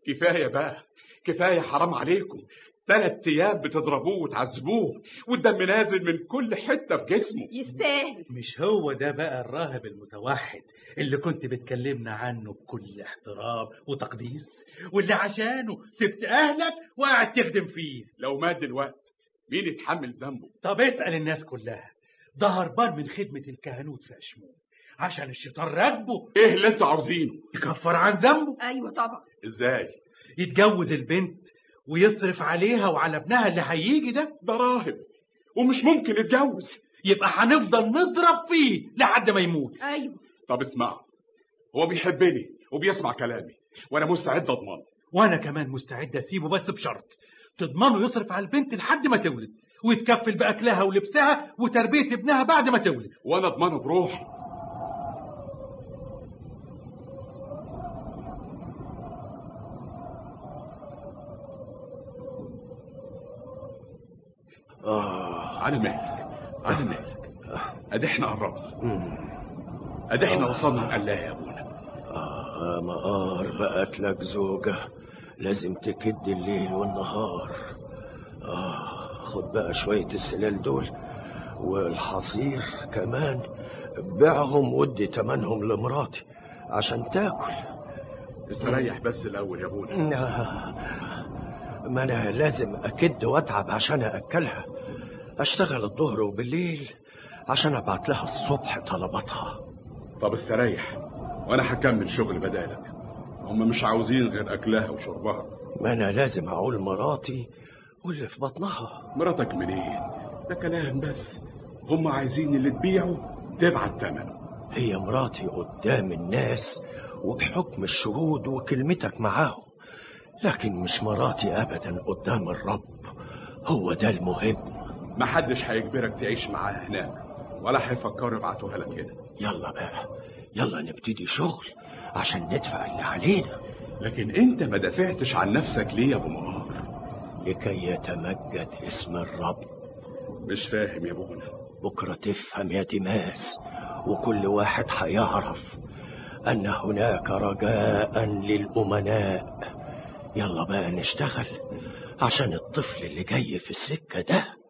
كفاية بقى كفاية حرام عليكم ثلاث ايام بتضربوه وتعذبوه والدم نازل من كل حتة في جسمه يستاهل مش هو ده بقى الراهب المتوحد اللي كنت بتكلمنا عنه بكل احترام وتقديس واللي عشانه سبت اهلك وقاعد تخدم فيه لو مات دلوقتي مين يتحمل ذنبه طب اسأل الناس كلها ده هربان من خدمة الكهنوت في أشمون عشان الشيطان راكبه ايه اللي انتوا عاوزينه يكفر عن ذنبه ايوه طبعا ازاي يتجوز البنت ويصرف عليها وعلى ابنها اللي هيجي ده ده راهب ومش ممكن يتجوز يبقى هنفضل نضرب فيه لحد ما يموت ايوه طب اسمعوا هو بيحبني وبيسمع كلامي وانا مستعد اضمنه وانا كمان مستعد اسيبه بس بشرط تضمنه يصرف على البنت لحد ما تولد ويتكفل باكلها ولبسها وتربيه ابنها بعد ما تولد وانا اضمنه بروحي آه على مهلك على مهلك ادي احنا قربنا ادي احنا وصلنا الله يا ابونا آه مقار بقت لك زوجة لازم تكد الليل والنهار آه خد بقى شوية السلال دول والحصير كمان بيعهم ودي تمنهم لمراتي عشان تاكل استريح بس الاول يا ابونا آه، ما انا لازم اكد واتعب عشان اكلها اشتغل الظهر وبالليل عشان ابعت لها الصبح طلباتها طب استريح وانا هكمل شغل بدالك هم مش عاوزين غير اكلها وشربها ما انا لازم اعول مراتي واللي في بطنها مراتك منين ده كلام بس هم عايزين اللي تبيعه تبعت ثمنه هي مراتي قدام الناس وبحكم الشهود وكلمتك معاهم لكن مش مراتي ابدا قدام الرب هو ده المهم محدش هيجبرك تعيش معاها هناك ولا هيفكروا يبعتوها لك هنا يلا بقى يلا نبتدي شغل عشان ندفع اللي علينا لكن انت ما دافعتش عن نفسك ليه يا ابو منار لكي يتمجد اسم الرب مش فاهم يا ابونا بكرة تفهم يا دماس وكل واحد هيعرف أن هناك رجاء للأمناء يلا بقى نشتغل عشان الطفل اللي جاي في السكة ده